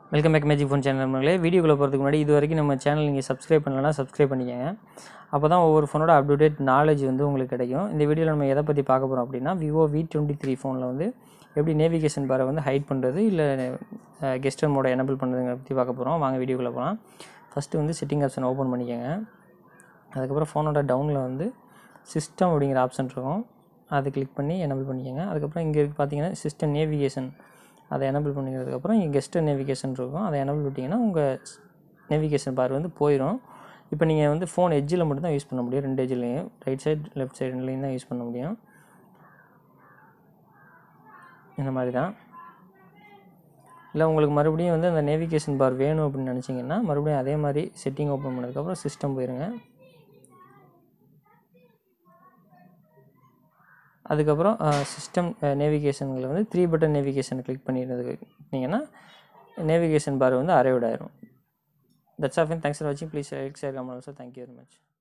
welcome back magic phone channel நண்பர்களே வீடியோக்குள்ளே போகிறதுக்கு முன்னாடி இது வரைக்கும் நம்ம சேனல் நீங்கள் சப்ஸ்கிரைப் பண்ணலன்னா சப்ஸ்கிரைப் பண்ணிக்கோங்க அப்போ தான் ஒவ்வொரு ஃபோனோட அப்டேட் நாலேஜ் வந்து உங்களுக்கு கிடைக்கும் இந்த வீடியோவில் நம்ம எதை பற்றி பார்க்க போகிறோம் அப்படின்னா விவோ வி டுவெண்ட்டி த்ரீ ஃபோனில் வந்து எப்படி நேவிகேஷன் பாரை வந்து ஹைட் பண்ணுறது இல்லை கெஸ்டர் மோட எனபிள் பண்ணுறதுங்க பற்றி பார்க்க போகிறோம் வாங்க வீடியோக்குள்ளே போகலாம் ஃபஸ்ட்டு வந்து செட்டிங் ஆப்ஷன் ஓப்பன் பண்ணிக்கோங்க அதுக்கப்புறம் ஃபோனோட டவுனில் வந்து சிஸ்டம் அப்படிங்கிற ஆப்ஷன் இருக்கும் அதை கிளிக் பண்ணி எனபிள் பண்ணிக்கோங்க அதுக்கப்புறம் இங்கே இருக்கு பார்த்தீங்கன்னா சிஸ்டம் நேவிகேஷன் அதை எனபிள் பண்ணிக்கிறதுக்கப்புறம் இங்கே கெஸ்டர் நேவிகேஷன் இருக்கும் அதை எனபிள் பண்ணிட்டீங்கன்னா உங்கள் நேவிகேஷன் பார் வந்து போயிடும் இப்போ நீங்கள் வந்து ஃபோன் எட்ஜில் மட்டும் தான் யூஸ் பண்ண முடியும் ரெண்டு எட்ஜ்லேயும் ரைட் சைடு லெஃப்ட் சைடுலேயும் தான் யூஸ் பண்ண முடியும் இந்த மாதிரி தான் இல்லை உங்களுக்கு மறுபடியும் வந்து அந்த நேவிகேஷன் பார் வேணும் அப்படின்னு நினச்சிங்கன்னா மறுபடியும் அதே மாதிரி செட்டிங் ஓப்பன் பண்ணதுக்கப்புறம் சிஸ்டம் போயிருங்க அதுக்கப்புறம் சிஸ்டம் நேவிகேஷனில் வந்து த்ரீ பட்டன் நேவிகேஷனை கிளிக் பண்ணியிருந்தீங்கன்னா நேவிகேஷன் பார் வந்து அரைவ்ட் ஆயிரும் தட்ஸ் ஆஃப் தேங்க்ஸ் ஃபார் வாட்சிங் please like share comment also thank you very much